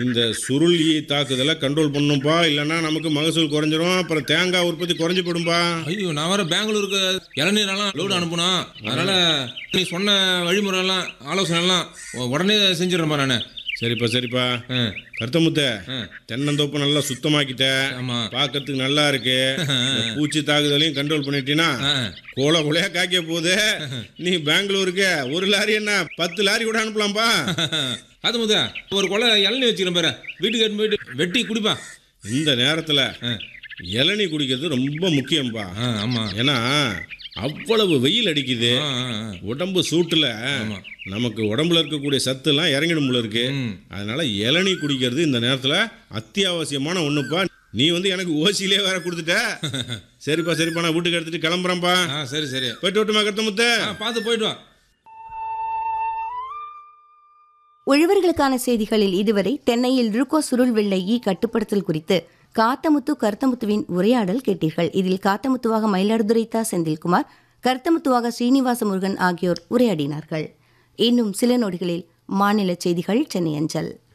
இந்த சுருள் ஈ தாக்குதலை கண்ட்ரோல் பண்ணும்பா இல்லைன்னா நமக்கு மகசூல் குறைஞ்சிரும் அப்புறம் தேங்காய் உற்பத்தி குறைஞ்சு போயிடும்பா ஐயோ நான் வர பெங்களூருக்கு இளநீரெல்லாம் லோடு அனுப்பணும் அதனால நீ சொன்ன வழிமுறையெல்லாம் ஆலோசனை எல்லாம் உ- உடனே செஞ்சிடறேன்பா நான் சரிப்பா சரிப்பா கருத்தமுத்த தென்னந்தோப்பு நல்லா சுத்தமாக்கிட்ட ஆமா பார்க்கறதுக்கு நல்லா இருக்கு இந்த பூச்சி தாக்குதலையும் கண்ட்ரோல் பண்ணிட்டீங்கன்னா கோல கொலையா காய்க்க போகுது நீ பெங்களூருக்கு ஒரு லாரி என்ன பத்து லாரி கூட அனுப்பலாம்ப்பா அது முத ஒரு கொலை இளநீ வச்சுக்கிறேன் பாரு வீட்டுக்கு எடுத்து போயிட்டு வெட்டி குடிப்பா இந்த நேரத்துல இளநீ குடிக்கிறது ரொம்ப முக்கியம்ப்பா ஆ, ஆமா ஏன்னா அவ்வளவு வெயில் அடிக்குது ஆ, ஆ, ஆ. உடம்பு சூட்டுல நமக்கு உடம்புல இருக்கக்கூடிய சத்துலாம் இறங்கிடும் போல இருக்கு ம். அதனால இளநீ குடிக்கிறது இந்த நேரத்துல அத்தியாவசியமான ஒண்ணுப்பா நீ வந்து எனக்கு ஓசியிலே வேற கொடுத்துட்ட சரிப்பா சரிப்பா நான் வீட்டுக்கு எடுத்துட்டு கிளம்புறேன்ப்பா ஆ சரி சரி போயிட்டு விட்டுமா கருத்தமுத்து ஆ பார்த்து போயிட்டு வா உழவர்களுக்கான செய்திகளில் இதுவரை தென்னையில் ருக்கோ சுருள் வெள்ளை ஈ கட்டுப்படுத்தல் குறித்து காத்தமுத்து கருத்தமுத்துவின் உரையாடல் கேட்டீர்கள் இதில் காத்தமுத்துவாக மயிலாடுதுறை தா செந்தில்குமார் கருத்தமுத்துவாக ஸ்ரீனிவாச முருகன் ஆகியோர் உரையாடினார்கள் இன்னும் சில நொடிகளில் மாநில செய்திகள் சென்னை அஞ்சல்